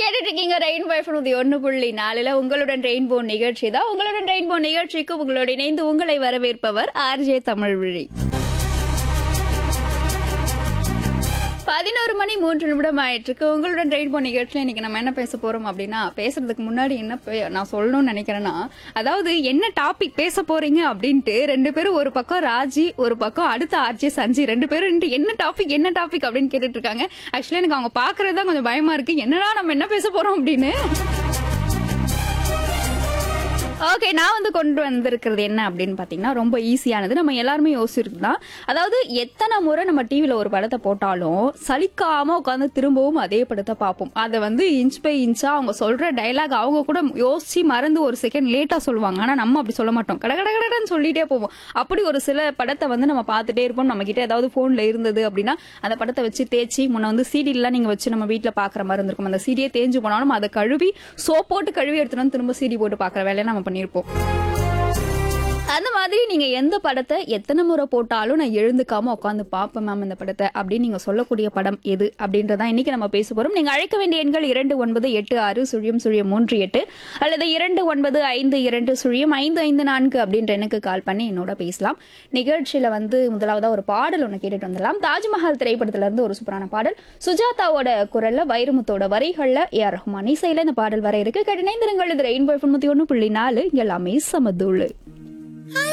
கேட்டுட்டு இருக்கீங்க rainbow FM ஒன்று புள்ளி நாலுல உங்களுடன் ரெயின்போ நிகழ்ச்சி தான் உங்களுடன் ரெயின்போ நிகழ்ச்சிக்கு உங்களோட இணைந்து உங்களை வரவேற்பவர் ஆர்ஜே தமிழ்விழி பதினோரு மணி மூன்று நிமிடம் ஆயிட்டிருக்கு உங்களுடன் ரெயின்போ நிகழ்ச்சியில் இன்னைக்கு நம்ம என்ன பேச போறோம் அப்படின்னா பேசுறதுக்கு முன்னாடி என்ன பே- நான் சொல்லணும்னு நினைக்கிறேன்னா அதாவது என்ன டாபிக் பேச போறீங்க அப்படின்ட்டு ரெண்டு பேரும் ஒரு பக்கம் ராஜி ஒரு பக்கம் அடுத்த ஆர்ஜி சஞ்சி ரெண்டு பேரும் நின்னுட்டு என்ன டாபிக் என்ன டாபிக் அப்படின்னு கேட்டுட்டு இருக்காங்க ஆக்சுவலி எனக்கு அவங்க பாக்குறது தான் கொஞ்சம் பயமா இருக்கு என்னடா நம்ம என்ன பேச போறோம் அப்படின்னு ஓகே நான் வந்து கொண்டு வந்திருக்கிறது என்ன அப்படின்னு பார்த்தீங்கன்னா ரொம்ப ஈஸியானது நம்ம எல்லாருமே யோசிச்சிருக்கு தான் அதாவது எத்தனை முறை நம்ம டிவியில் ஒரு படத்தை போட்டாலும் சலிக்காம உட்காந்து திரும்பவும் அதே படத்தை பார்ப்போம் அதை வந்து இன்ச் பை இன்ச்சா அவங்க சொல்ற டைலாக் அவங்க கூட யோசிச்சு மறந்து ஒரு செகண்ட் லேட்டா சொல்லுவாங்க ஆனா நம்ம அப்படி சொல்ல மாட்டோம் கட கட கடன்னு சொல்லிட்டே போவோம் அப்படி ஒரு சில படத்தை வந்து நம்ம பார்த்துட்டே இருப்போம் நம்ம கிட்ட ஏதாவது போன்ல இருந்தது அப்படின்னா அந்த படத்தை வச்சு தேய்ச்சி முன்ன வந்து சீடிலாம் நீங்க வச்சு நம்ம வீட்ல பாக்குற மாதிரி இருந்திருக்கும் அந்த சீடியே தேஞ்சு போனாலும் அதை கழுவி சோப் போட்டு கழுவி எடுத்துட்டு வந்து திரும்ப சீடி போட்டு பாக்குற வேலையை நம்ம பண்ணியிருப்போம் அந்த மாதிரி நீங்க எந்த படத்தை எத்தனை முறை போட்டாலும் நான் எழுந்துக்காம உட்காந்து பார்ப்பேன் மேம் இந்த படத்தை அப்படின்னு நீங்க சொல்லக்கூடிய படம் எது அப்படின்றத இன்னைக்கு நம்ம பேச போறோம் நீங்க அழைக்க வேண்டிய எண்கள் இரண்டு ஒன்பது எட்டு ஆறு சுழியம் சுழியம் மூன்று எட்டு அல்லது இரண்டு ஒன்பது ஐந்து இரண்டு சுழியம் ஐந்து ஐந்து நான்கு அப்படின்ற எனக்கு கால் பண்ணி என்னோட பேசலாம் நிகழ்ச்சியில வந்து முதலாவதா ஒரு பாடல் ஒன்று கேட்டுட்டு வந்துடலாம் தாஜ்மஹால் திரைப்படத்துல இருந்து ஒரு சூப்பரான பாடல் சுஜாதாவோட குரல்ல வைரமுத்தோட வரிகள்ல ஏ ஆர் ரஹ்மான் இசையில இந்த பாடல் வர இருக்கு கடினைந்திரங்கள் இது ரெயின்போ தொண்ணூத்தி ஒன்று புள்ளி நாலு எல்லாமே சமதுள்ளு